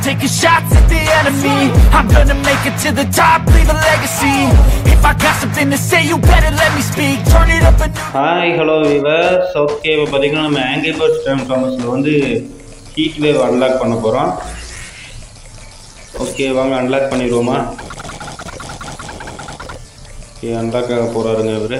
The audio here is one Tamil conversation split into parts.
taking shots at the enemy I'm gonna make it to the top, leave a legacy If I got something to say, you better let me speak Turn it up a new hi hello viewers okay இப்போ பார்த்தீங்கன்னா நம்ம ஆங்கிரி பேர்ட்ஸ் ட்ரான்ஸ்ஃபார்மர்ஸில் வந்து ஹீட் வேவ் அன்லாக் பண்ண போகிறோம் ஓகே வாங்க அன்லாக் பண்ணிடுவோமா ஓகே அன்லாக் ஆக போகிறாருங்க இவர்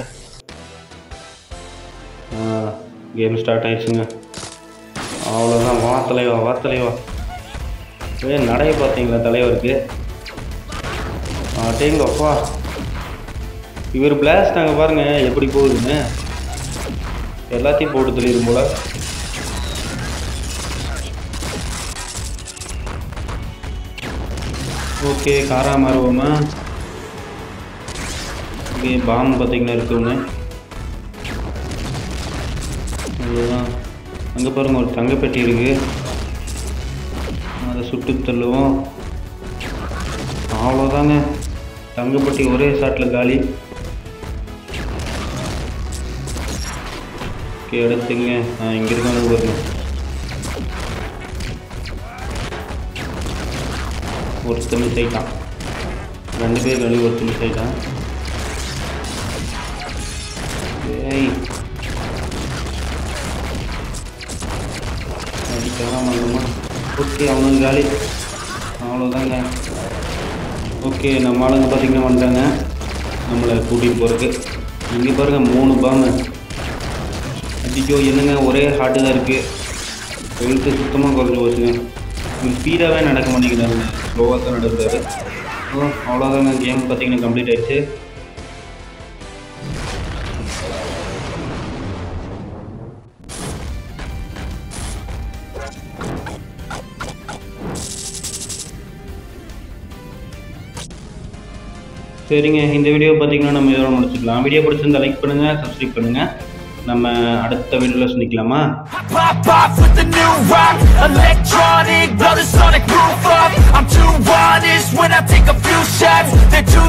கேம் ஸ்டார்ட் ஆயிடுச்சுங்க அவ்வளோதான் வா தலைவா வா தலைவா ஏ நடைய பார்த்தீங்களா தலைவருக்கு அட்டேங்கப்பா இவர் பிளாஸ்ட் அங்கே பாருங்க எப்படி போகுதுன்னு எல்லாத்தையும் போட்டு தெரியுது போல ஓகே காரா மாறுவோமா ஓகே பாம் பார்த்தீங்கன்னா இருக்கு ஒன்று அதுதான் அங்கே பாருங்க ஒரு தங்கப்பெட்டி இருக்கு அதை சுட்டு தள்ளுவோம் அவ்வளோதாங்க தங்கப்பட்டி ஒரே ஷாட்டில் காலி ஓகே எடுத்துங்க நான் இங்கே இருக்கானு பாருங்க ஒருத்தர் மிஸ் ஆயிட்டான் ரெண்டு பேர் கழி ஒருத்தர் மிஸ் ஆயிட்டான் ஏய் அடிக்கலாம் வந்தோமா ஓகே அவனுக்கு காலி அவ்வளோதாங்க ஓகே நம்ம ஆளுங்க பார்த்தீங்கன்னா வந்துட்டாங்க நம்மளை கூட்டிகிட்டு போகிறதுக்கு இங்கே பாருங்கள் மூணு பாம்பு ஐயோ என்னங்க ஒரே ஹார்ட்டு தான் இருக்குது ஹெல்த்து சுத்தமாக குறைஞ்சி போச்சுங்க இவர் ஸ்பீடாகவே நடக்க மாட்டேங்கிறாங்க ஸ்லோவாக தான் நடக்கிறாரு ஓ அவ்வளோதாங்க கேம் பார்த்தீங்கன்னா கம்ப்ளீட் ஆயிடுச்சு சரிங்க இந்த வீடியோ பார்த்தீங்கன்னா நம்ம இதோட முடிச்சுக்கலாம் வீடியோ பிடிச்சிருந்தா லைக் பண்ணுங்கள் சப்ஸ்கிரைப் பண்ணுங்கள் நம்ம அடுத்த வீடியோவில் சந்திக்கலாமா Pop off with the new rock Electronic, blow the sonic roof up I'm too honest when I take a few shots They're too